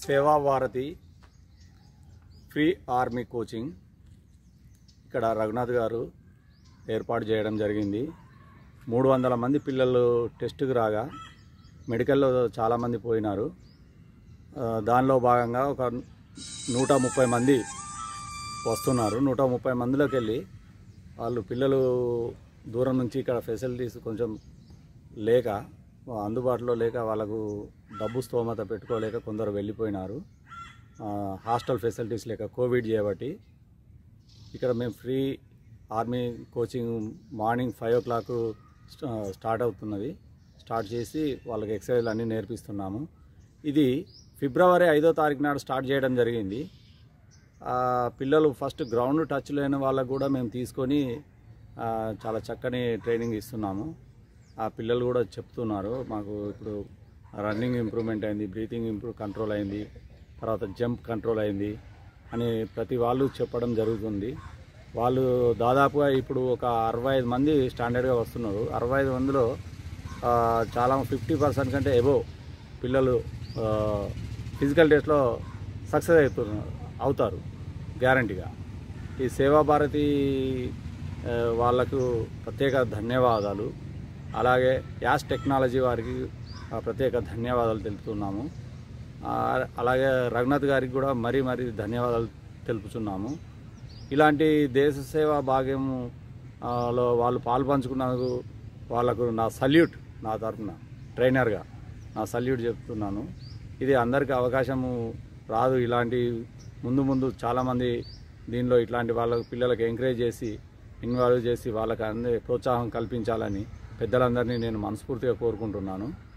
సేవా Bharati free army coaching ఇక్కడ రఘునాథ్ గారు ఏర్పాటు చేయడం జరిగింది మూడు వందల మంది పిల్లలు టెస్టుకు రాగా మెడికల్లో చాలామంది పోయినారు ఆ, దానిలో భాగంగా ఒక నూట ముప్పై మంది వస్తున్నారు నూట ముప్పై మందిలోకి వెళ్ళి వాళ్ళు పిల్లలు దూరం నుంచి ఇక్కడ ఫెసిలిటీస్ కొంచెం లేక అందుబాటులో లేక వాళ్ళకు డబ్బు స్తోమత పెట్టుకోలేక కొందరు వెళ్ళిపోయినారు ఆ, హాస్టల్ ఫెసిలిటీస్ లేక కోవిడ్ చేయబట్టి ఇక్కడ మేము free army coaching morning five o'clock start అవుతున్నది స్టార్ట్ చేసి వాళ్ళకి ఎక్సర్సైజ్లు అన్నీ నేర్పిస్తున్నాము ఇది ఫిబ్రవరి ఐదో తారీఖు నాడు స్టార్ట్ చేయడం జరిగింది ఆ, పిల్లలు ఫస్ట్ గ్రౌండ్ టచ్ లేని వాళ్ళకు కూడా మేము తీసుకొని ఆ, చాలా చక్కని ట్రైనింగ్ ఇస్తున్నాము ఆ పిల్లలు కూడా చెప్తున్నారు మాకు ఇప్పుడు రన్నింగ్ ఇంప్రూవ్మెంట్ అయింది బ్రీతింగ్ ఇంప్రూవ్ కంట్రోల్ అయింది తర్వాత జంప్ కంట్రోల్ అయింది అని ప్రతి వాళ్ళు చెప్పడం జరుగుతుంది వాళ్ళు దాదాపుగా ఇప్పుడు ఒక అరవై ఐదు మంది స్టాండర్డ్గా వస్తున్నారు అరవై ఐదు మందిలో ఆ, చాలా ఫిఫ్టీ పర్సెంట్ కంటే ఎబో పిల్లలు ఫిజికల్ టెస్ట్లో సక్సెస్ అవుతున్నారు అవుతారు గ్యారంటీగా ఈ సేవా భారతి ఆ, వాళ్ళకు ప్రత్యేక ధన్యవాదాలు అలాగే యాస్ టెక్నాలజీ వారికి ఆ, ప్రత్యేక ధన్యవాదాలు తెలుపుతున్నాము ఆ, అలాగే రఘునాథ్ గారికి కూడా మరీ మరీ ధన్యవాదాలు తెలుపుతున్నాము ఇలాంటి దేశ సేవ భాగ్యము ఆ, లో వాళ్ళు పాలు పంచుకున్నందుకు వాళ్ళకు నా సల్యూట్ నా తరఫున ట్రైనర్గా నా సల్యూట్ చెప్తున్నాను ఇది అందరికీ అవకాశము రాదు ఇలాంటి ముందు ముందు చాలామంది దీనిలో ఇట్లాంటి వాళ్ళ పిల్లలకు ఎంకరేజ్ చేసి ఇన్వాల్వ్ చేసి వాళ్ళకి అన్ని ప్రోత్సాహం కల్పించాలని పెద్దలందరినీ నేను మనస్ఫూర్తిగా కోరుకుంటున్నాను